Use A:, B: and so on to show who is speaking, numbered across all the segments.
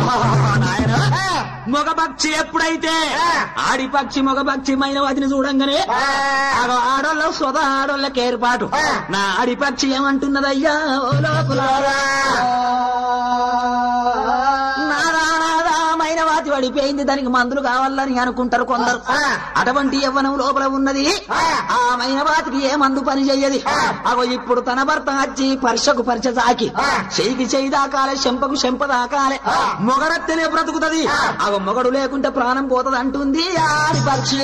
A: నాయనా మగ పక్షి ఎప్పుడైతే ఆడి పక్షి మగ పక్షి మైనవతిని చూడంగానే ఆగో ఆడోళ్ళ సొద ఆడోళ్ళకి ఏర్పాటు నా ఆడి పక్షి ఏమంటున్నదయ్యా ఓ లోకులారా నాదా నాదా మైనవాతి పడిపోయింది దానికి మందులు కావాలని అనుకుంటారు కొందరు అటువంటి యవ్వనం లోపల ఉన్నది ఆ మైనవాతికి ఏ మందు పని చెయ్యది అగో ఇప్పుడు తన భర్త వచ్చి పరీక్షకు పరీక్ష సాకి చెయ్యికి చెయ్యి దాకాలే చెంపకు చెంప దాకాలే మొగరత్తెనే బ్రతుకుతది అగో మొగడు లేకుంటే ప్రాణం పోతది అంటుంది ఆడి పక్షి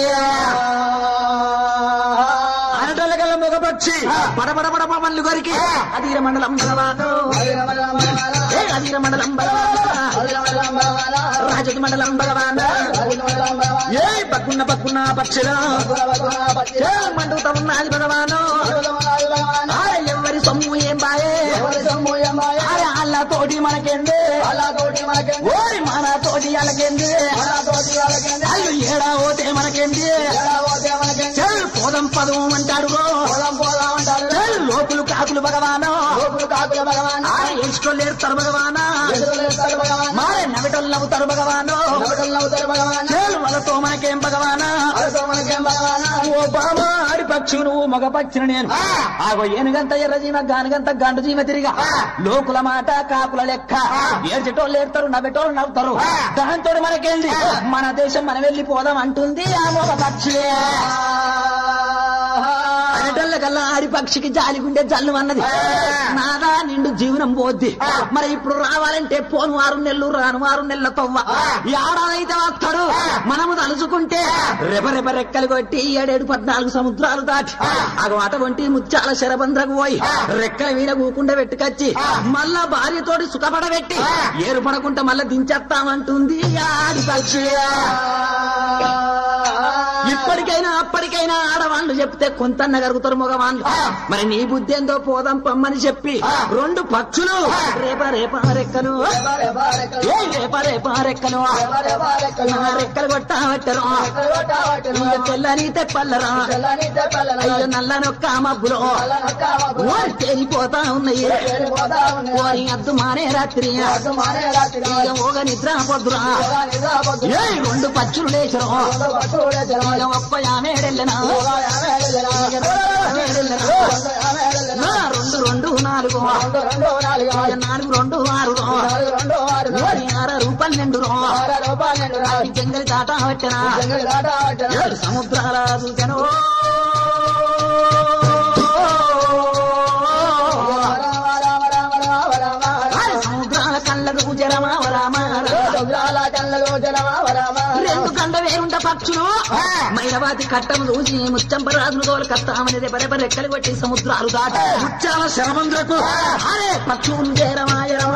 A: అనటోళ్ళకల్లా మొగ పక్షి పడబడ పడప మల్లు గరికి అధీర మండలం బలవాను ఏ అధీర మండలం బలవాను రాజకి మండలం భగవాన్ ఏ పక్కున్న పక్కున్న పక్షిరా ఏ మండుతా ఉన్నది భగవాను ఆరే ఎవరి సొమ్ము ఏం బాయే ఆరే అల్ల తోటి మనకేంది ఓరి మన తోటి అలకేంది అల్లు ఏడా పోతే మనకేంది చెల్ పోదం పదం అంటాడు చెల్ లోకులు కాకులు భగవాను ఆరే ఎస్టోళ్ళు ఏడుతారు భగవానా మారే నవిటోళ్ళు నవ్వుతారు భగవాను చెల్ వాళ్ళతో మనకేం భగవానా ఓ బాబా ఆడి పక్షి నువ్వు మగ పక్షిని నేను ఆగో ఏనుగంత ఎర్రజీమ గానుగంత గండు జీమ తిరిగా లోకుల మాట కాకుల లెక్క ఏడ్చేటోళ్ళు ఏడతారు నవ్వేటోళ్ళు నవ్వుతారు దాంతో మనకేంది మన దేశం మనం వెళ్ళిపోదాం అంటుంది ఆ మగ పక్షి అనేటోళ్ళ కల్లా ఆడి పక్షికి జాలి గుండె జల్లు అన్నది నాదా నిండు జీవనం పోద్ది మరి ఇప్పుడు రావాలంటే పోను ఆరు నెలలు రాను ఆరు నెలల తవ్వ ఈ ఏడాదైతే వస్తాడు మనము తలుచుకుంటే రెప రెప రెక్కలు కొట్టి ఏడేడు పద్నాలుగు సముద్రాలు దాటి అగో అటువంటి ముత్యాల శరబంద్రకు పోయి రెక్కల మీద కూకుండా పెట్టుకొచ్చి మళ్ళా భార్యతోటి సుఖపడబెట్టి ఏరు పడకుండా మళ్ళా దించేస్తామంటుంది ఆడి పక్షి ఇప్పటికైనా అప్పటికైనా ఆడవాళ్ళు చెప్తే కొంతన్న కరుగుతారు మగవాళ్ళు మరి నీ బుద్ధి ఏందో పోదాం పమ్మని చెప్పి రెండు పక్షులు రేప రేప రెక్కలు ఏ రేప రేప రెక్కలు నా రెక్కలు కొట్టావట్టరు ఇక తెల్లని తెప్పల్లరా అయ్యో నల్ల నొక్క మబ్బులో ఓరి తేలిపోతా ఉన్నాయి ఓరి అద్దు మానే రాత్రి ఇక ఓగ నిద్ర పొద్దురా ఏ రెండు పచ్చులు లేచరు ఇక ఒక్క యామేడెళ్ళనా నా రెండు రెండు నాలుగు ఇక నాలుగు రెండు ఆరు ఓరి ఆరు పన్నెండు జంగలి తాట పెట్టనా ఏడు సముద్రాల చూశాను ఆరు సముద్రాల కళ్ళకు జరమా రెండు కండ వేరుంట పక్షులు మైనవాతి కట్టము చూసి ముచ్చంపరాజులు తోలు కత్తామని రెపరెప రెక్కలు కొట్టి సముద్రాలు దాట ముత్యాల శరమంద్రకు అరే పక్షులు జరమాయరమా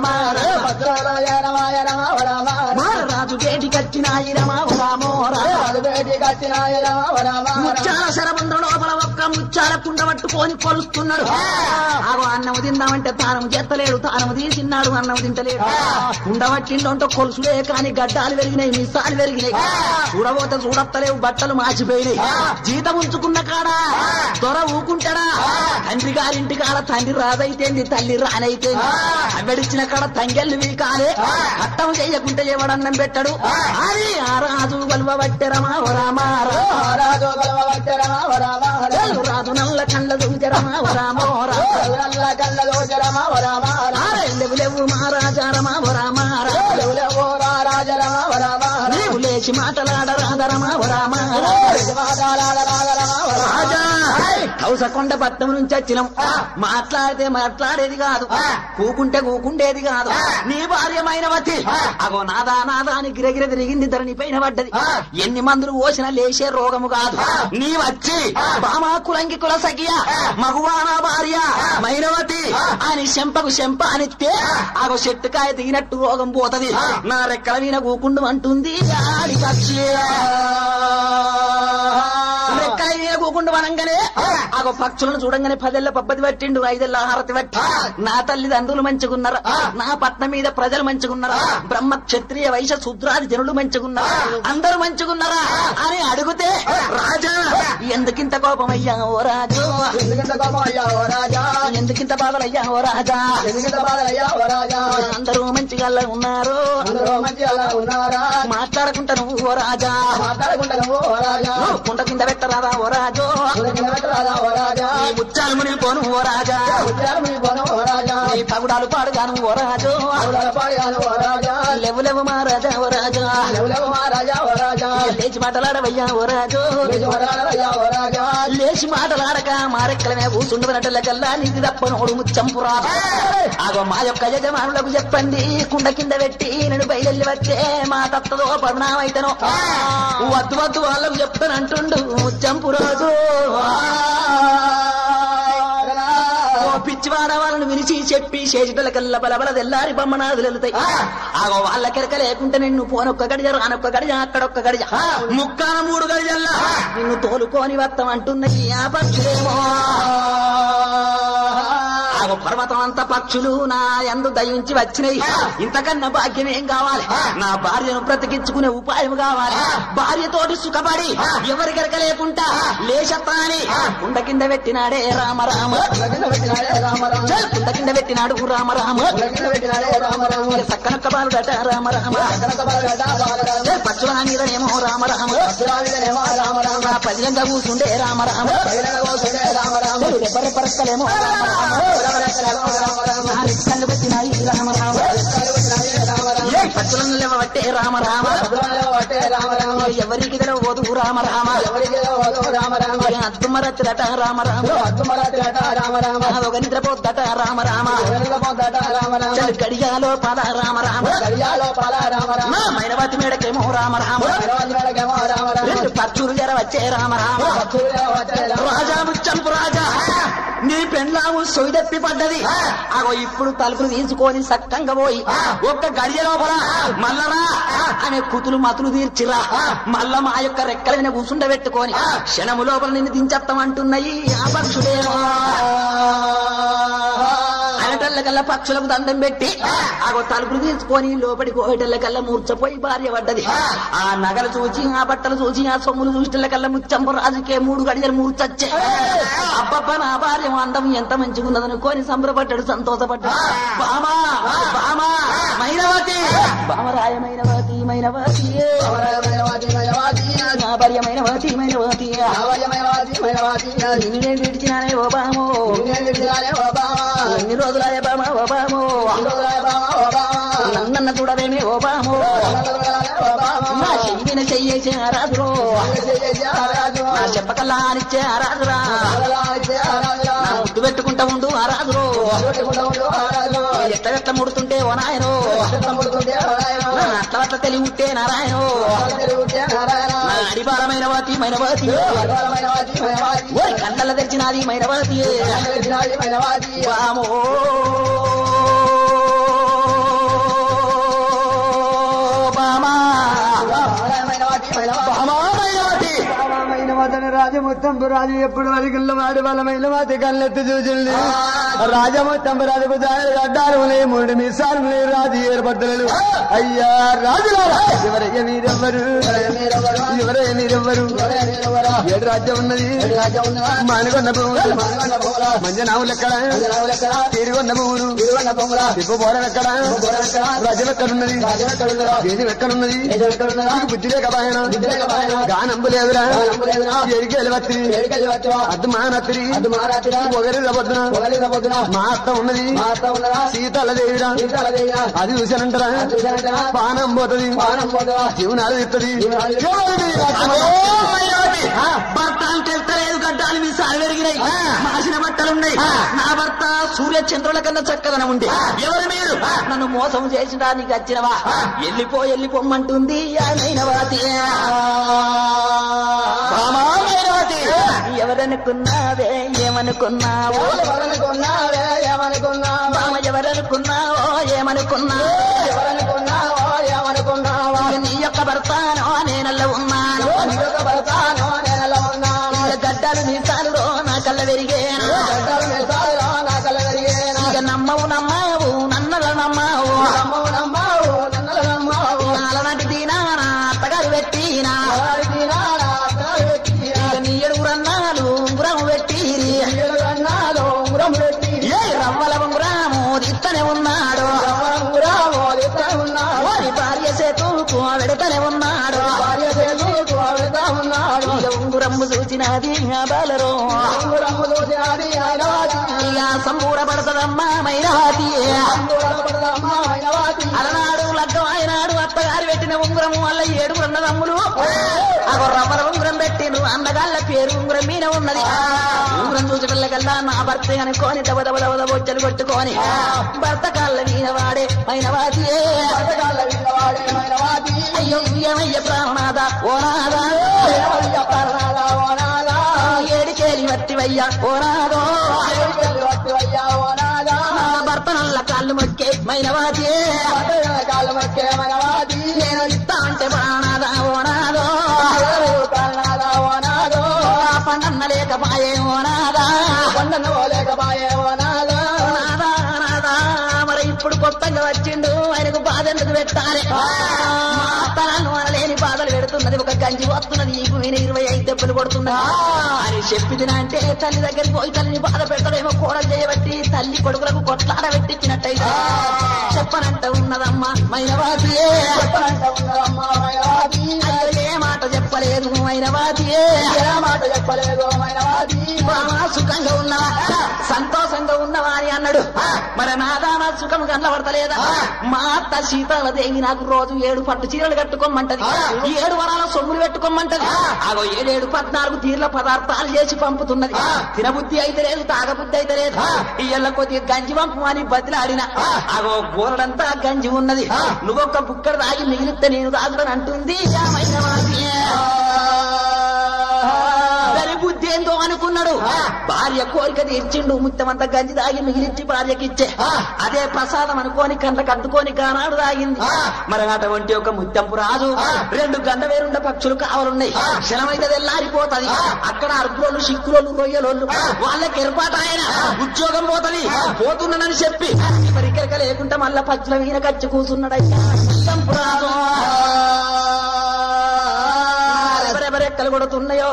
A: మారరాజు గేటి కచ్చినాయి రమా ముత్యాల శరమంద్ర లోపల ఒక్క ముత్యాల కుండ పట్టుకొని కొలుస్తున్నాడు ఆగో అన్నము తిందామంటే తానము చేస్తలేడు తానము తీసిన్నాడు అన్నం తింటలేడు కుండ పట్టిండో కొలుసులే కాని గడ్డాలు పెరిగినాయి మిసాలు పెరిగినాయి చూడబోతే చూడత్తలేవు బట్టలు మాచిపోయినాయి జీతం ఉంచుకున్న కాడా దొర ఊకుంటాడా తండ్రి గారింటి కాడ తండ్రి రాదైతేంది తల్లి రానైతేంది అవ్వడిచ్చిన కాడ తంగెళ్ళు వీకాలే అట్టం చేయకుంటే ఎవడన్నం పెట్టడు అది ఆ రాజు గల్వ బట్టెరమా వరామా రాజు నల్ల కళ్ళ దూచరమా వరామో లేవు లేవు మహారాజారమా వరామా నీవు లేచి మాటలాడరాదరమా వరామా రాజా కౌసకొండ పట్నం నుంచి వచ్చినాం మాట్లాడితే మాట్లాడేది కాదు కూకుంటే కూకుండేది కాదు నీ భార్యమైనవతి అగో నాదా నాదా అని గిరగిర తిరిగింది ధరణి పైన పడ్డది ఎన్ని మందులు పోసినా లేచే రోగము కాదు నీ వచ్చి బామా కులంకి కుల సఖియ మగువాన భార్య మైనవతి అని శంపకు శంప అనిస్తే అగో చెట్టుకాయ దిగినట్టు రోగం పోతది నా రెక్కల మీద కూకుండు అంటుంది ఆడి పక్షి రెక్కల మీద కూకుండు వనంగానే ఆగో పక్షులను చూడంగానే పదేళ్ల పబ్బతి పట్టిండు ఐదేళ్ల హారతి పట్టి నా తల్లిదండ్రులు మంచిగున్నారా నా పట్నం మీద ప్రజలు మంచిగున్నారా బ్రహ్మ క్షత్రియ వైశ్య శూద్రాది జనులు మంచిగున్నారా అందరూ మంచిగున్నారా అని అడిగితే రాజా ఎందుకింత కోపమయ్యా ఓ రాజు
B: ఎందుకంత కోపం అయ్యా ఓ రాజా
A: ఎందుకింత బాధలయ్యా ఓ రాజా
B: ఎందుకంత బాధలయ్యా ఓ రాజా
A: అందరూ మంచిగా ఉన్నారు
B: అందరూ మంచి అలా ఉన్నారా
A: మాట్లాడుకుంటా నువ్వు ఓ రాజా
B: మాట్లాడుకుంటా నువ్వు ఓ రాజా
A: కుంట కింద పెట్టరాదా ఓ రాజు
B: ఉదయం రాదా ఓ రాజా
A: నీ ముత్యాలు మునిగిపోను ఓ రాజా
B: ఉద్యానం మీ పోను ఓ రాజా
A: నీ పగుడాలు పాడుగాను ఓ రాజు
B: ఆవుల పాయాను ఓ రాజా
A: లేవు లేవు మా రాజా ఓ రాజా
B: లెవలెవ మా రాజా ఓ రాజా
A: లేచి మాటలాడవయ్యా ఓ రాజు
B: నిజ వరాలయ్యా ఓ రాజా
A: లేచి మాటలాడక మారెక్కలమే కూర్చుండవనటల కల్లా నీది తప్పనోడు ముచ్చంపురా ఆగో మా యొక్క యజమానులకు చెప్పండి కుండ కింద పెట్టి నేను బయలుల్లి వచ్చే మా తత్తదో పరుణామైతను వద్దు వద్దు వాళ్ళకు చెప్తానంటుండు ముచ్చంపురాజు ఓ పిచ్చివాడ వాళ్ళని విరిచి చెప్పి చేసేటల కల్లా బలబల తెల్లారి బొమ్మనాదులు వెళ్తాయి ఆగో వాళ్ళ కెరక లేకుంటే నిన్ను పోనొక్క గడిజ రానొక్క గడిజ అక్కడొక్క గడిజ ముక్కాన మూడు గడిజల్లా నిన్ను తోలుకొని వస్తాం అంటున్నది ఆ పక్షులేమో ఆగో పర్వతం అంతా పక్షులు నా ఎందు దయించి వచ్చినాయి ఇంతకన్నా భాగ్యం ఏం కావాలి నా భార్యను బ్రతికించుకునే ఉపాయం కావాలి భార్యతోటి సుఖపడి ఎవరి గరక లేకుండా లేచత్తాని కుండ కింద పెట్టినాడే రామ రామ
B: కింద పెట్టినాడే రామ రామ
A: చల్ కుండ కింద పెట్టినాడు రామ రామ
B: కింద పెట్టినాడే రామ రామ
A: ఇక సక్కనొక్క బాలుడట రామ రామ
B: కనక బాలగడ్డ బాలరామ
A: చల్ పచ్చుల మీదనేమో రామ రామ
B: అసురావిదనేమో రామ రామ
A: నా పదిలంగా కూర్చుండే రామ రామ
B: బహిరంగ కోసమే రామ రామ
A: చల్ రెప్పరెప్పరక్కలేమో రామ రామ
B: ఎవరెక్కడేమో రామ రామ
A: నా రిక్కలు పెట్టినాయి రామ రామ
B: ఎక్కలు పెట్టినాడే రామ రామ
A: ఏ పచ్చులను లేవబట్టే రామ రామ
B: అసురాలో పట్టే రామ రామ
A: ఎవరికి తెలవదు రామ రామ
B: ఎవరికి వదో రామ రామ
A: అద్దుమరచ్చదట రామ రామ
B: అద్దుమరాత్రట రామ రామ
A: ఒక నిద్రపోద్దట రామ రామ
B: ఎవరిగా పొందట రామ రామ
A: చల్ గడియాలో పద రామ రామ
B: కళ్యాలో పాల రామ రామ
A: నా మైనవతి మేడకేమో రామ రామ
B: నిరవంజనకేమో రామ రామ
A: రెండు పచ్చులు జర వచ్చే రామ రామ
B: సూర్య వచ్చే రామ
A: రాజా ముచ్చంపు రాజా నీ పెండ్లాము సొయ్యప్పి పడ్డది అగో ఇప్పుడు తలుపులు తీసుకొని సక్కంగా పోయి ఒక్క గడియ లోపల మల్లరా అనే కుతులు మతులు తీర్చిరా మల్ల మా యొక్క రెక్కల మీద కూసుండబెట్టుకొని క్షణము లోపల నిన్ను దించేస్తామంటున్నాయి ఆ పక్షులేమో అనటల్లకల్లా పక్షులకు దండం పెట్టి ఆగో తలుపులు తీసుకొని లోపలి కోయటల్లకల్లా మూర్చపోయి భార్య పడ్డది ఆ నగలు చూచి ఆ బట్టలు చూచి ఆ సొమ్ములు చూసిటల్లకల్లా ముచ్చంపు రాజుకే మూడు గడియలు మూర్చొచ్చే అబ్బబ్బ నా భార్య అందం ఎంత మంచిగున్నదనుకోని సంబరపడ్డాడు సంతోషపడ్డాడు బామా బామా మైనవతి బామరాయ మైనవతి మైనవతి నా భార్య మైనవతి మైనవతి నిన్నే విడిచినానే ఓ బామో ఎన్ని రోజులాయ బామా ఓ బామో నన్నన్న చూడవేమే ఓ బామో నా చెయ్యిన చెయ్యేసే ఆరాధురో నా చెప్పకల్లా అనిచ్చే ఆరాధురా నా ముద్దు పెట్టుకుంటా ఉండు ఆరాధురో ఎట్ల ఎట్ల ముడుతుంటే ఓ నాయనో నా అట్ల అట్ల తెలివి ఉంటే నారాయణో నా అడిబారమైన వాతి మైనవాతి ఓరి కండల తెచ్చినాది మైనవాతి వామో బామా బామా మైనవాతి
B: రాజముత్తంపు రాజు ఎప్పుడు అడిగిల్ల వాడి బలమైన మాతి కళ్ళెత్తి చూసింది రాజముత్తంపు రాజుకు గడ్డాలు ఉన్నాయి మూడు మీసాలు ఉన్నాయి రాజు ఏర్పడలేదు అయ్యా రాజులారా ఎవరయ్య మీరెవ్వరు ఎవరయ్య మీరెవ్వరు ఏడు రాజ్యం ఉన్నది మానుకొన్న భూములు మంజనావులు ఎక్కడ తీరుగొన్న భూములు తిప్పు పోరం ఎక్కడ రాజ్యం ఎక్కడున్నది దేశం ఎక్కడున్నది నీకు బుద్ధి లేక బాయన గానంబు లేదురా ఎడికి వెళ్ళవత్తి అద్దు మానత్రి పొగరి పొద్దున మా అత్త ఉన్నది సీతల దేవిరా అది చూశానంటారా పానం పోతుంది జీవనాలు ఇస్తుంది
A: భర్త అంటే తెలుస్తలేదు గడ్డాలు మీ సారి పెరిగినాయి మాసిన బట్టలున్నాయి నా భర్త సూర్య చంద్రుల కన్నా చక్కదనం ఉంది ఎవరు మీరు నన్ను మోసం చేసడానికి వచ్చినవా వెళ్ళిపో వెళ్ళిపోమ్మంటుంది ఆయనవాతి ఎవరనుకున్నావే ఏమనుకున్నావో మామ ఎవరనుకున్నావో ఏమనుకున్నావో నీ యొక్క భర్తానో నేనల్ల ఉన్నాను గడ్డలు ఉన్నాడు వారి భార్య సేతుకు వెడతనే ఉన్నాడు ఇక ఉంగురమ్ము చూచినది ఆ బాలరో ఇక సంబూరపడతదమ్మా మైరాతి అలనాడు లగ్గం ఆయనాడు అత్తగారు పెట్టిన ఉంగురము వల్ల ఏడుగురు అన్నదమ్ములు అగో రవ్వల ఉంగురం పెట్టిండ్రు అన్నగాళ్ళ పేరు ఉంగురం మీద ఉన్నది ఉంగురం చూచటల్లకల్లా నా భర్త అనుకోని దబ దబ దబ దబ బొచ్చలు కొట్టుకొని భర్త కాళ్ళ మీద వాడే మైనవాతి అయ్యో ఏమయ్య ప్రాణనాథ ఓ నాదా ఏడికేలి వత్తివయ్యా ఓ నాదో నా భర్త నల్ల కాళ్ళు మొక్కే మైనవాతి నేను ఇస్తా అంటే ప్రాణనాథ ఓ నాదో పండన్న లేకపాయే ఓ నాదా నాదా నాదా మరి ఇప్పుడు కొత్తగా వచ్చిండు ఆయనకు బాధ ఎందుకు పెట్టాలి తనను అనలేని బాధలు పెడుతున్నది ఒక గంజి వస్తున్నది ఈ మీద ఇరవై ఐదు దెబ్బలు కొడుతున్నది అని చెప్పిదిన అంటే తల్లి దగ్గరికి పోయి తల్లిని బాధ పెడతాడేమో కూడా చేయబట్టి తల్లి కొడుకులకు కొట్లాడ పెట్టించినట్టయితే చెప్పనంట ఉన్నదమ్మా మైనవాదియే అయ్యో ఏ మాట చెప్పలేదు మైనవాదియే
B: మాట చెప్పలేదు మైనవాది
A: బాగా సుఖంగా ఉన్నవా సంతోషంగా ఉన్నవా అని అన్నాడు మరి నాదా నా సుఖం కనబడతలేదా మా అత్త సీతాల దేవి నాకు రోజు ఏడు పట్టు చీరలు కట్టుకోమంటది ఏడు వరాల సొమ్ములు పెట్టుకోమంటది అగో ఏడేడు పద్నాలుగు తీర్ల పదార్థాలు చేసి పంపుతున్నది తినబుద్ధి అయితే లేదు తాగబుద్ధి అయితే లేదు ఇయ్యల కొద్దిగా గంజి పంపు అని బతిలాడిన అగో గోరడంతా గంజి ఉన్నది నువ్వొక్క బుక్కడు తాగి మిగిలితే నేను తాగుతాను అంటుంది ఆ మైనవాది. దాని బుద్ధి ఏందో అనుకున్నాడు భార్య కోరిక తీర్చిండు ముత్తమంతా గంజి దాగి మిగిలిచ్చి భార్యకిచ్చే అదే ప్రసాదం అనుకోని కండ్లకు అద్దుకొని గానాడు దాగింది మరి అటువంటి ఒక ముత్తంపు రాజు రెండు గంట వేరుండ పక్షులు కావాలున్నాయి క్షణమైతే తెల్లారిపోతది అక్కడ అర్పులోళ్ళు సిక్కులోళ్ళు రొయ్యలోళ్ళు వాళ్ళకి ఏర్పాటు ఆయన ఉద్యోగం పోతది పోతున్నానని చెప్పి మరి ఇక్కడికి లేకుండా మళ్ళా పచ్చుల వీణ కచ్చి కూర్చున్నాడయ్యా ముత్తంపు రాజు ఎవరెవరెక్కలు కొడుతున్నాయో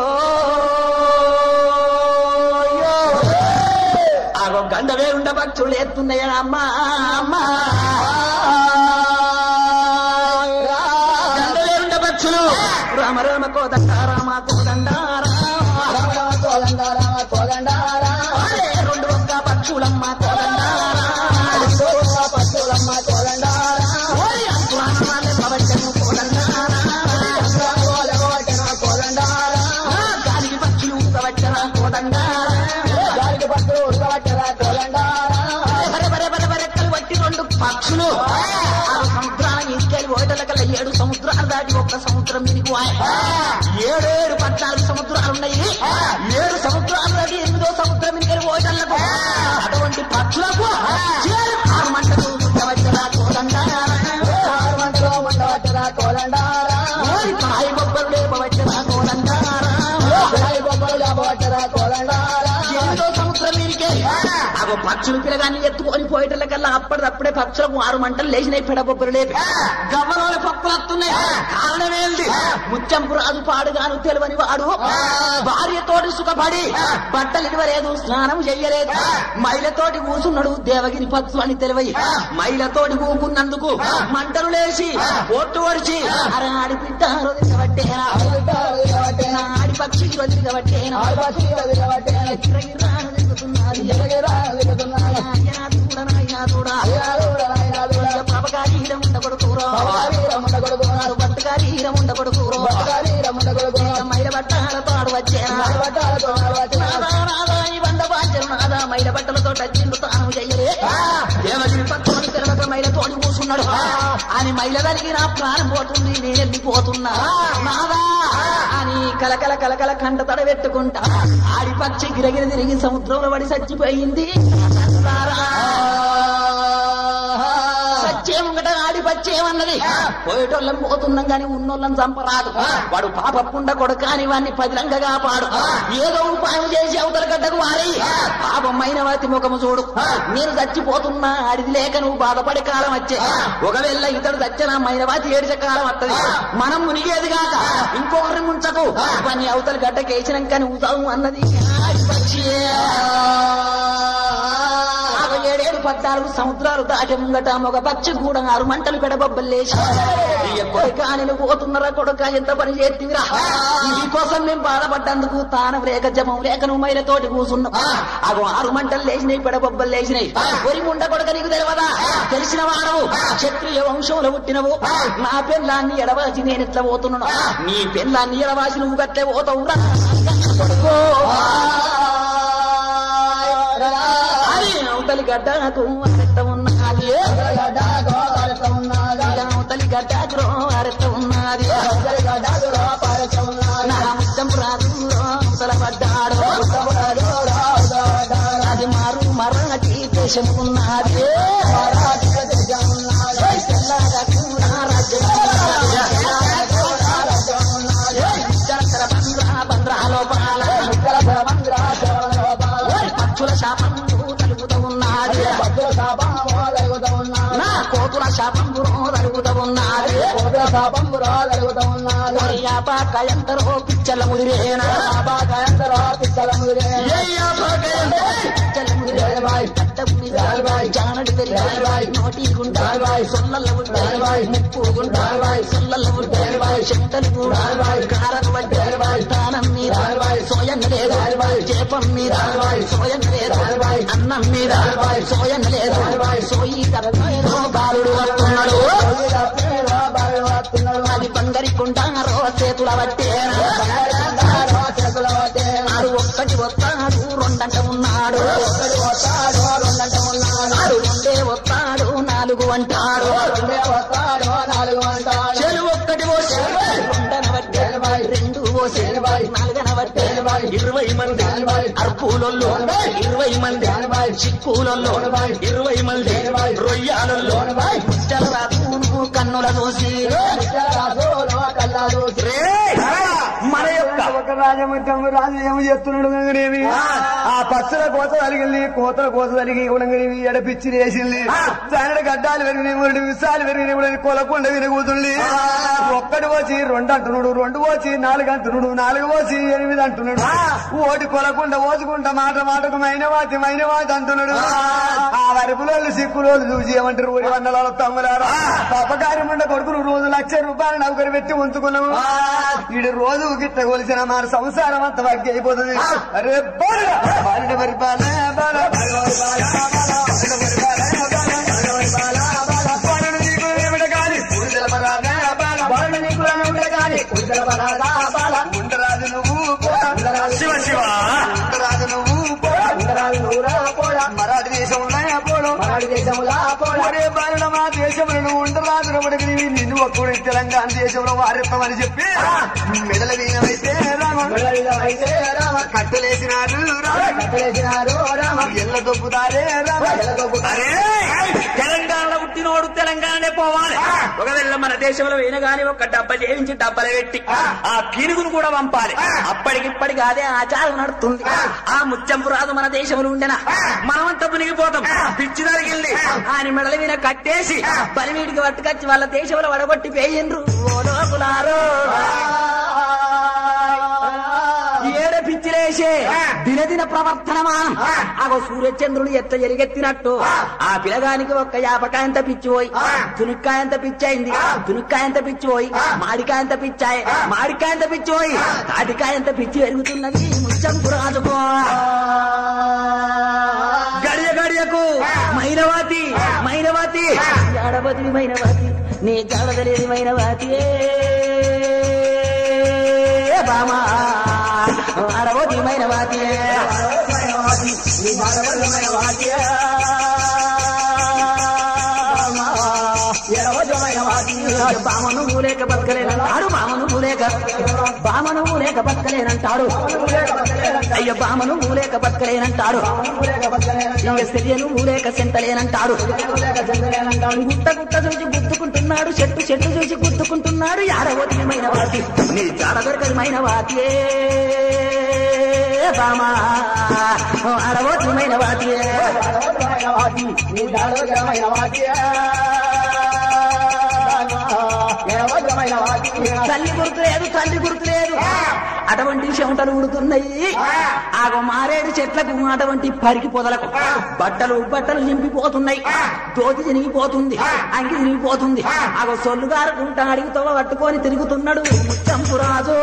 A: ఆగో గండవే ఉండ పక్షులు ఎత్తున్నాయా అమ్మా అమ్మా గండవే ఉండ పక్షులు రామ రామ కోదండ రామ కోదండ అరే రెండు ఒక్క పక్షులమ్మ కోదండ ఓయ్ అంకురామాలే పవచను కోదండ గాలికి పక్షులు ఊగవచ్చరా కోదండ బరే బరే బరే బరెక్కలు వట్టి రెండు పక్షులు ఆరు సముద్రాలను ఇంకెళ్ళి ఓటల కల్లా ఏడు సముద్రాలు దాటి ఒక్క సముద్రం మినిగు ఏడు ఏడు పద్నాలుగు సముద్రాలు ఉన్నాయి ఏడు సముద్రాలు దాటి ఎనిమిదో సముద్రం మినికెళ్ళి ఓటలకు అటువంటి పక్షులకు చేరు ఆరు మంటలు ఊగవచ్చరా కోదండ ఓరి కాయి బొబ్బలు లేపవచ్చరా కోదండ ఎనిమిదో సముద్రం మీరికే అగో పక్షులు పిల్లగాన్ని ఎత్తుకొని పోయేటల కల్లా అప్పటిదప్పుడే పక్షులకు ఆరు మంటలు లేచినాయి పెడబొబ్బలు లేపి గవ్వలోని పప్పులు వస్తున్నాయి కారణం ఏంటి ముత్యంపు రాజు పాడుగాను తెలివని వాడు భార్యతోటి సుఖపడి బట్టలు ఇవ్వలేదు స్నానం చెయ్యలేదు మైలతోటి కూసున్నాడు దేవగిరి పత్తు అని తెలివై మైలతోటి కూకున్నందుకు మంటలు లేచి పొట్టు వడిచి అరే ఆడి పిట్ట వదిలిగబట్టేనా ఆడి పక్షికి వదిలిగబట్టేనా మైల బట్టాలతో వచ్చేనా మైల బట్టలతో టచ్చిండు తాను చెయ్యలే దేవగిరి పక్కని తెరవక మైల తోడి కూసున్నాడు అని మైల కలిగి నా ప్రాణం పోతుంది నేను వెళ్ళిపోతున్నా నాదా అని కలకల కలకల కంట తడ పెట్టుకుంటా ఆడి పక్షి గిరగిరి తిరిగి సముద్రంలో పడి చచ్చిపోయింది సత్యేముంగట ఆడి పచ్చేమన్నది పోయేటోళ్ళం పోతున్నాం గాని ఉన్నోళ్ళని చంపరాదు వాడు పాపపుండ కొడుక అని వాడిని పదిలంగా కాపాడు ఏదో ఉపాయం చేసి అవతల గడ్డకు వారి పాపమైన వాతి ముఖము చూడు నేను చచ్చిపోతున్నా ఆడిది లేక నువ్వు బాధపడే కాలం వచ్చే ఒకవేళ ఇతడు చచ్చిన మైనవాతి ఏడిచే కాలం వస్తుంది మనం మునిగేది కాక ఇంకొకరిని ముంచకు వాడిని అవతల గడ్డకి వేసినాక నువ్వు చావు అన్నది ఆడి పక్షి ఆగో ఏడేడు పద్నాలుగు సముద్రాలు దాటి ముంగట ఒక పచ్చి కూడా ఆరు మంటలు పెడబొబ్బలేసి కొడుక నేను పోతున్నారా కొడుక ఎంత పని చేతివిరా నీకోసం మేము బాధపడ్డందుకు తానం లేక జమం లేక నువ్వు మైలతోటి కూసున్నాం అగో ఆరు మంటలు లేచినాయి పెడబొబ్బలు లేచినాయి ఒరి ముండ కొడుక నీకు తెలియదా తెలిసిన వాడవు క్షత్రియ వంశంలో పుట్టినవు నా పెళ్ళాన్ని ఎడవాసి నేను ఎట్లా పోతున్నాను నీ పెళ్ళాన్ని ఎడవాసి నువ్వు గట్లే పోతావురా కొడుకో అది అవతలి గడ్డకు అరెట్ట ఉన్నది అవతలి గడ్డకు అరెట్ట ఉన్నది నా ముద్దం రాదు అవతల పడ్డాడు అది మారు మరాఠీ దేశం ఉన్నది తెల్లగా కూడా రాజ్యం చరచర బంద్రా బంద్రాలో పాల పచ్చుల శాపం తలుపుతూ ఉన్నది నా కోతుల శాపం తలుపుతూ ఉన్నది యాపాక ఎంతరో పిచ్చల ముదిరేనా పిచ్చల ముదిరే జానడి తెరిగాయి నోటి గుండాయి సొల్లల ఉంటాయి ముప్పు గుండాయి సొల్లల ఉంటాయి చెంతలు కూడా కారం పడ్డాయి తానం మీద సోయం లేదు చేపం మీద సోయం లేదు అన్నం మీద సోయం లేదు సోయి తప్పేదో బాలుడు వస్తున్నాడు అది బంగరి కుండారో చేతుల పట్టేనా ఆడు ఒక్కటి వస్తాడు రెండంట ఉన్నాడు ఆడు రెండే వస్తాడు నాలుగు అంటాడు చెలు ఒక్కటి పోసి రెండన బట్టే రెండు పోసి నాలుగన బట్టే ఇరవై మంది అర్పూలొల్లు ఇరవై మంది చిక్కులొల్లు ఇరవై మంది రొయ్యాలొల్లు ముచ్చల రాజును కన్నుల చూసి రేయ్! మన యొక్క
B: ఒక రాజముత్యము రాజు ఏమి చేస్తున్నాడు గంగనేవి ఆ పచ్చల కోత కలిగింది కోతల కోత కలిగి ఉడంగనేవి ఎడపిచ్చి వేసింది దాని గడ్డాలు పెరిగినాయి మూడు విషాలు పెరిగినాయి మూడు కొలకొండ విరగూతుంది ఒక్కటి వచ్చి రెండు అంటున్నాడు రెండు వచ్చి నాలుగు అంటున్నాడు నాలుగు వచ్చి ఎనిమిది అంటున్నాడు ఓటి కొలకుండా ఓచుకుంటా మాట మాటకు మైనవాతి మైనవాతి అంటున్నాడు ఆ వరపులోళ్ళు సిక్కులోళ్ళు చూసి ఏమంటారు ఊరి వందల తమ్ములారా పాపకారి ముండ కొడుకును రోజు లక్ష రూపాయలు నౌకరు పెట్టి ఉంచుకున్నాము ఈడు రోజు గిట్ట కొలిసిన మన సంసారం అంత వగ్గి అయిపోతుంది అరే బాల బాలుడు మరి బాల బాల బాలుడు నీకు ఏమిట కాని పురుషుల పరాగా బాల బాలుడు నీకు ఏమిట కాని పురుషుల పరాగా బాల ఉండరాజు నువ్వు పోరా శివ శివ ఉండరాజు నువ్వు పోరా ఉండరాజు నువ్వురా పోరా మరాఠీ దేశంలో పోడు మరాఠీ దేశంలో పోడు ఒరే బాలుడ మా దేశంలో నువ్వు ఉండరాజు రమణకి నిన్ను ఒక్కడు తెలంగాణ దేశంలో వారెత్తమని చెప్పి మెడల వీణమైతే రామ కట్టలేసినారు రామ ఎల్ల దొబ్బుతారే రామ ఎల్ల దొబ్బుతారే
A: తెలంగాణలో పుట్టినోడు తెలంగాణనే పోవాలి ఒకవేళ మన దేశంలో అయినా గాని ఒక డబ్బ చేయించి డబ్బలు పెట్టి ఆ పిరుగును కూడా పంపాలి అప్పటికిప్పటికి అదే ఆచారం నడుస్తుంది ఆ ముత్యంపు రాదు మన దేశంలో ఉండేనా మనమంతా మునిగిపోతాం పిచ్చి తగిలింది ఆయన మెడల మీద కట్టేసి బలివీడికి పట్టుకొచ్చి వాళ్ళ దేశంలో వడగొట్టి పేయిండ్రు ఓ లోకులారో ఏడ పిచ్చిలేసే దినదిన ప్రవర్తనమానం అగో సూర్యచంద్రుడు ఎట్ట ఎరిగెత్తినట్టు ఆ పిలగానికి ఒక్క యాపకాయంత పిచ్చిపోయి తునిక్కాయంత పిచ్చయింది తునిక్కాయంత పిచ్చిపోయి మాడికాయంత పిచ్చాయి మాడికాయంత పిచ్చిపోయి తాటికాయంత పిచ్చి పెరుగుతున్నది ముచ్చంపు రాజుకో గడియ గడియకు మైనవాతి మైనవాతి జాడబది మైనవాతి నీ జాడదలేని మైనవాతి బామా అడవది మైనవాతి బామను ఊలేక బతకలేనంటాడు బామను ఊలేక బామను ఊలేక బతకలేనంటాడు అయ్యో బామను ఊలేక బతకలేనంటాడు ఇక సెరియను ఊలేక సెంతలేనంటాడు గుట్ట గుట్ట చూసి గుద్దుకుంటున్నాడు చెట్టు చెట్టు చూసి గుద్దుకుంటున్నాడు యాడవోతిమైన వాటి నీ జాడ దొరకమైన వాటియే బామా అడవోతిమైన వాటియే తల్లి గుర్తు లేదు తండ్రి గుర్తు లేదు అటువంటి చెమటలు ఉడుతున్నాయి ఆగో మారేడు చెట్లకు అటువంటి పరికి పొదలకు బట్టలు బట్టలు నింపిపోతున్నాయి దోతి చినిగిపోతుంది అంగి చినిగిపోతుంది ఆగో సొల్లు గారుకుంటా అడిగితో పట్టుకొని తిరుగుతున్నాడు ముచ్చంపు రాజు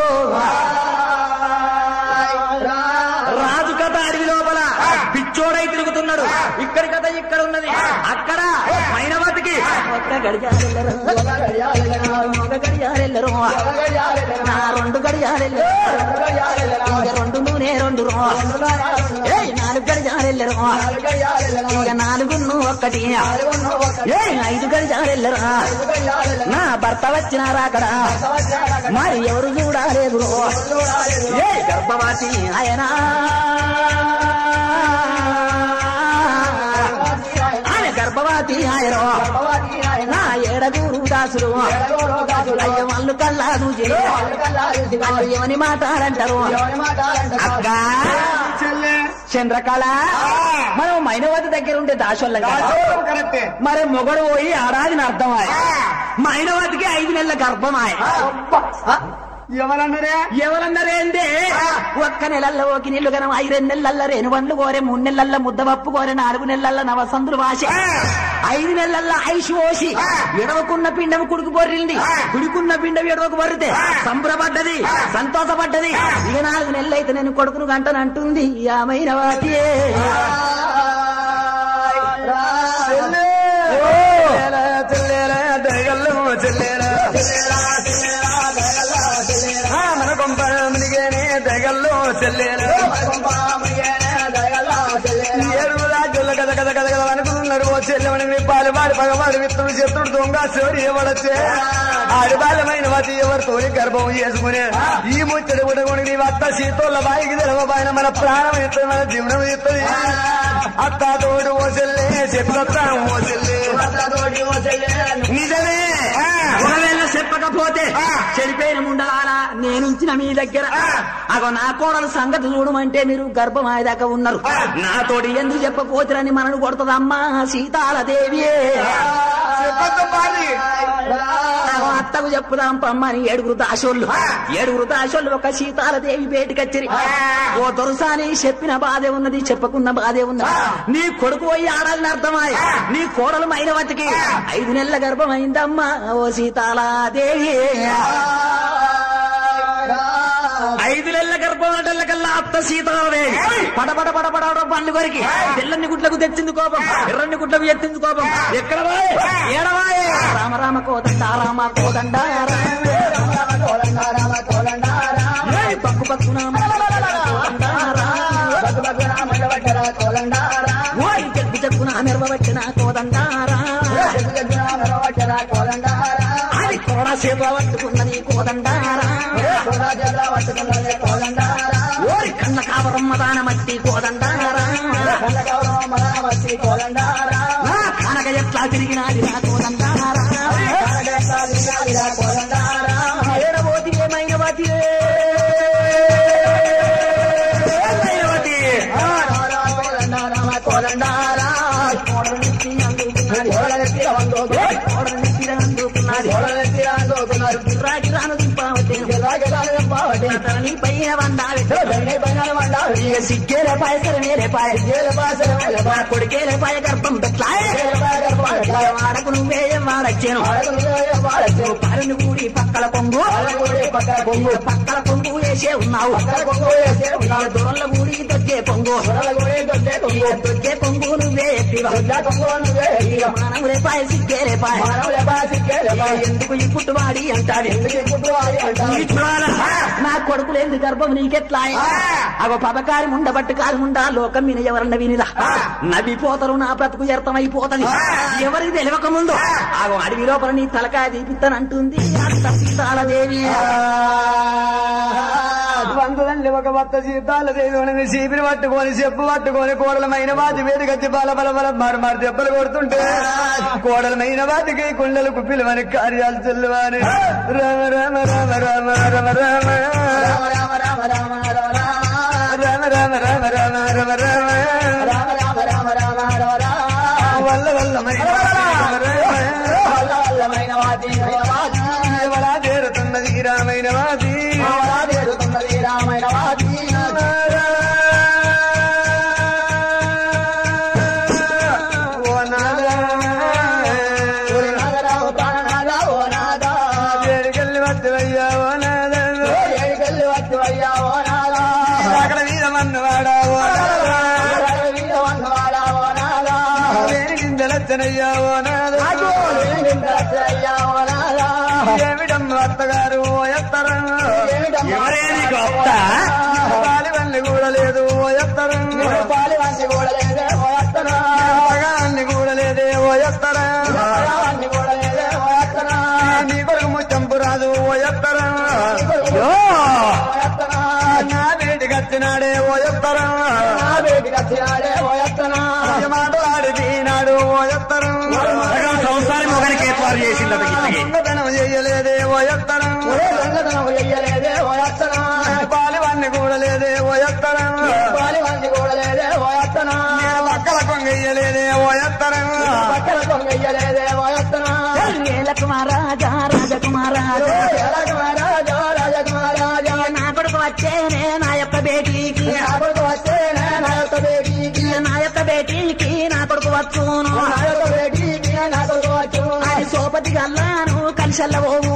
A: రాజు కథ అడవి లోపల పిచ్చోడై తిరుగుతున్నాడు ఇక్కడి కథ ఇక్కడ ఉన్నది అక్కడ మైనవతికి ఒక్క గడియారెల్లరు ఒక గడియారెల్లరు నా రెండు గడియారెల్లరు ఇక రెండు నూనె రెండు రో. ఏయ్ నాలుగు గడియారెల్లరు ఇక నాలుగు ఒక్కటి ఏయ్ ఐదు గడియారెల్లరు నా భర్త వచ్చినారా అక్కడ మరి ఎవరు చూడాలేదు ఏ గర్భవతి ఆయన ఆయన గర్భవతి ఆయన నా ఏడగూరు దాసులు అయ్య వాళ్ళు కల్లా చూసి వాళ్ళు ఏమని మాట్లాడంటారు అక్క చంద్రకళ మనం మైనవతి దగ్గర ఉంటే దాసోళ్ళం కదా
B: కరెక్టే
A: మరి మొగడు పోయి ఆడాదిని అర్థమాయ మైనవతికి ఐదు నెలల గర్భమాయ
B: ఎవరన్నారే
A: ఎవరన్నారేందే ఒక్క నెలల్లో ఓకి నీళ్లు గనం ఐదు రెండు నెలల్లో రేణు పండ్లు కోరే మూడు నెలల్లో ముద్దపప్పు కోరే నాలుగు నెలల్లో నవసందులు వాసి ఐదు నెలల్లో ఐసు పోసి ఎడవకున్న పిండం కుడుకు పొర్రింది కుడుకున్న పిండం ఎడవకు పొర్రితే సంబరపడ్డది సంతోషపడ్డది ఇక నాలుగు నెలలు అయితే నేను కొడుకును గంటనంటుంది ఆమెన వాటియే
B: మన కొంపనికేనే దగల్లో చెల్లేరు ఏడు రాజుల కథ కథ కథ కథ అనుకున్నారు ఓ చెల్లెమని పాలు పాడి పగవాడు విత్తుడు చెత్తుడు దొంగ చోరి ఎవడొచ్చే ఆడిబాలమైన వతి ఎవరితోని గర్భం చేసుకునే ఈ ముచ్చడి ఉడగొని నీ అత్త సీతోళ్ళ బాయికి తెలవబాయిన మన ప్రాణం ఇస్తుంది మన జీవనం ఇస్తుంది అత్త తోడు ఓ చెల్లె చెప్తా ఓ చెల్లె నిజమే
A: ఒకవేళ చెప్పకపోతే చెడిపోయిన ముండాలా నేనుంచిన మీ దగ్గర అగో నా కోడలు సంగతి చూడమంటే మీరు గర్భమాయదాకా ఉన్నారు నాతోటి ఎందుకు చెప్పపోతురని మనను కొడుతుందమ్మా సీతాలదేవియే అగో అత్తకు చెప్పుదాం పమ్మని ఏడుగురు దాసోళ్ళు ఏడుగురు దాసోళ్ళు ఒక సీతాలదేవి బయటకొచ్చిరి ఓ దొరసాని చెప్పిన బాధే ఉన్నది చెప్పకున్న బాధే ఉన్నది నీ కొడుకు పోయి ఆడాలని అర్థమాయ నీ కోడలు మైనవతికి ఐదు నెలల గర్భమైందమ్మా ఓ సీతాలాదేవి ఐదు నెలల గర్భం అంటే కల్లా అత్త సీతాదేవి పడబడ పడబడ పండ్లు కొరికి తెల్లని గుడ్లకు తెచ్చింది కోపం ఎర్రని గుడ్లకు ఎత్తింది కోపం ఎక్కడ పోయ్? ఏడ పోయ్? రామ రామ కోదండ రామ కోదండ ఏయ్ పక్కు పక్కున ఓయ్ చెక్కు చెక్కున మెరవబట్టిన కోదండారా అది కోడ సేవ పట్టుకున్నది కోదండారా ఓరి కన్న కావరమ్మ దాన మట్టి కోదండారా నా కనక ఎట్లా తిరిగినాది నా కోదండారా ఏడబోతి ఏమైన వాటి కోదండారా కోడలు నెత్తి అందుకున్నది కోడలు నెత్తి అందుకున్నది రాగి రాను దింపావతే తరణి పైన వండాలి ఇక సిగ్గేలే పాయ సరమేలే పాయ నా కొడుకేలే పాయ గర్భం పెట్టాయే వాడకు నువ్వే వాడచ్చాను పరుని కూడి పక్కల కొంగు పొంగు పక్కల కొంగు వేసే ఉన్నావు ఇక దొరల కూడి దొగ్గే పొంగు ఇక దొగ్గే పొంగు నువ్వే ఎత్తివా ఇక మానవులే పాయ సిగ్గేలే పాయ ఇక ఎందుకు ఈ పుట్టువాడి అంటాడు ఈ జ్వాల నా కొడుకులు ఎందుకు గర్భం నీకెట్లా అగో పబకారి ఉండబట్టు కాలు ఉండా లోకం విని ఎవరన్న వినిదా నవ్విపోతారు నా బ్రతుకు వ్యర్థమైపోతది ఎవరికి తెలియక ముందు ఆగో అడవి లోపల నీ తలకాయ తీపిస్తానంటుంది అంత సీతాలదేవి
B: వందలండి ఒక భర్త సీతాల దేవి చీపిరి పట్టుకొని చెప్పు పట్టుకొని కోడలమైన వాటి వేదికచ్చి బల బల బల మారు మారు దెబ్బలు కొడుతుంటే కోడలమైన వాటికి కుండలు కుప్పిలమని కార్యాలు చెల్లువాని రామ రామ రామ రామ రామ రామ రామ రామ రామ రామ రామ రామ వల్ల వల్లమైన ఎవరా చేరుతున్నది రామైన వాది గచ్చనయ్యా ఓ నాదా. ఏమిటమ్మ అత్తగారు ఓ ఎత్తరం
C: ఎవరేది గొప్ప
B: పాలివల్లి కూడా లేదు ఓ ఎత్తరం మగాన్ని కూడా లేదే ఓ ఎత్తరం నీ కొడుకు ముచ్చంపు రాదు ఓ ఎత్తరం
C: యో
B: నా వేడి గచ్చినాడే ఓ ఎత్తరం మాటలాడి తీనాడు ఓ ఎత్తరం
C: సగం సంసారం ఒకరికి ఏర్పాటు చేసింది అతనికి ఇంతకీ.
B: దొంగతనం చెయ్యలేదే ఓ ఎత్తరం పాలివన్ని కూడా లేదే ఓ ఎత్తరం నేను పక్కల కొంగయ్యలేదే ఓ ఎత్తరం
A: కుమారాజా రాజకుమారాజా నా కొడుకు వచ్చేనే నా యొక్క బేటీకి నా యొక్క బేటీకి నా కొడుకు వచ్చును అది సోపతి గల్లాను కలిసెల్లబోవును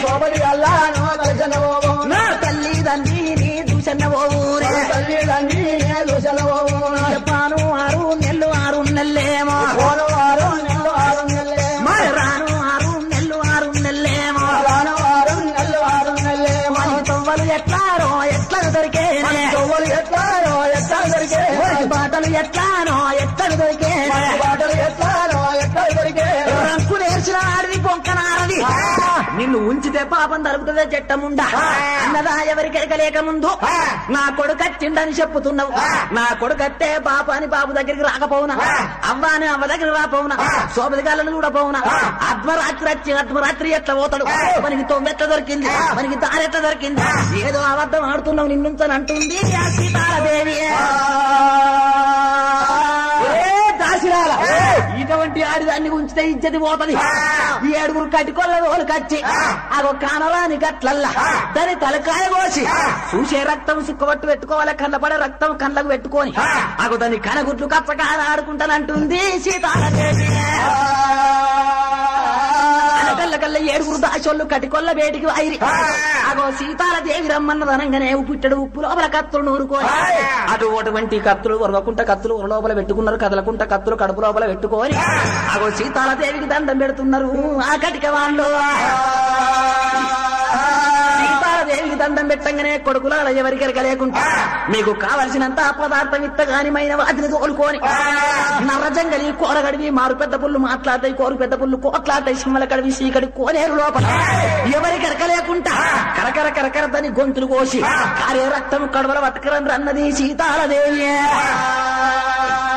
A: నా తల్లి తండ్రిని దూసన్నబోవునే చెప్పాను ఆరు నెల్లు ఆరు నెల్లేమో మరి రాను ఆరు నెల్లు ఆరు నెల్లేమో మరి తొవ్వలు ఎట్లారో ఎట్లా దొరికేనే మరి బాటలు ఎట్లానో ఎట్లా దొరికే రంకు నేర్చిన ఆడిది పొంకనారది నిన్ను ఉంచితే పాపం తలుపుతుందే చెట్టముండా అన్నదా ఎవరికి లేక ముందు నా కొడుకు వచ్చిండని చెప్పుతున్నావు నా కొడుకత్తే పాప అని బాబు దగ్గరికి రాకపోవునా అవ్వ అని అవ్వ దగ్గరికి రాపోవునా సోపది గాలను చూడపోవునా అర్ధరాత్రి వచ్చి అర్ధరాత్రి ఎట్లా పోతాడు మనకి తొమ్మెట్ల దొరికింది మనకి దారెట్ల దొరికింది ఏదో అబద్ధం ఆడుతున్నావు నిన్నుంచని అంటుంది ఆ సీతారాదేవి ఏ దాసిరాల ఇటువంటి ఆడిదాన్ని ఉంచితే ఇజ్జతి పోతది ఈ ఏడుగురు కట్టుకొల్ల రోజులు కచ్చి అగో కానరాని గట్లల్లా దాని తలకాయ కోసి చూసే రక్తం సుక్కబట్టు పెట్టుకోవాలి కళ్ళపడే రక్తం కళ్ళకు పెట్టుకొని అగో దాని కనగుడ్లు కచ్చకాన ఆడుకుంటానంటుంది సీతారాదేవి కళ్ళ కళ్ళ ఏడుగురు దాసోళ్ళు కటికొల్ల వేటికి వైరి అగో సీతాల దేవి రమ్మన్న అనగానే పుట్టడు ఉప్పు లోపల కత్తులు నూరుకొని అటు అటువంటి కత్తులు ఉరవకుంట కత్తులు ఉర లోపల పెట్టుకున్నారు కదలకుంట కత్తులు కడుపు లోపల పెట్టుకొని అగో సీతాల దేవికి దండం పెడుతున్నారు ఆ కటిక వాళ్ళు సీతాదేవికి దండం పెట్టంగానే కొడుకులాల ఎవరికి లేకుండా మీకు కావలసినంత పదార్థం ఇత్తగానిమైన వాటిని తోలుకొని నర్రజంగలి కోరగడివి మారు పెద్ద పుల్లు మాట్లాడతాయి కోరు పెద్ద పుల్లు కోట్లాడతాయి సింహల కడివి సీకడి కోనేరు లోపల ఎవరికి లేకుండా కరకర కరకర దాని గొంతులు కోసి కార్య రక్తం కడవల బతకరని అన్నది సీతాలదేవి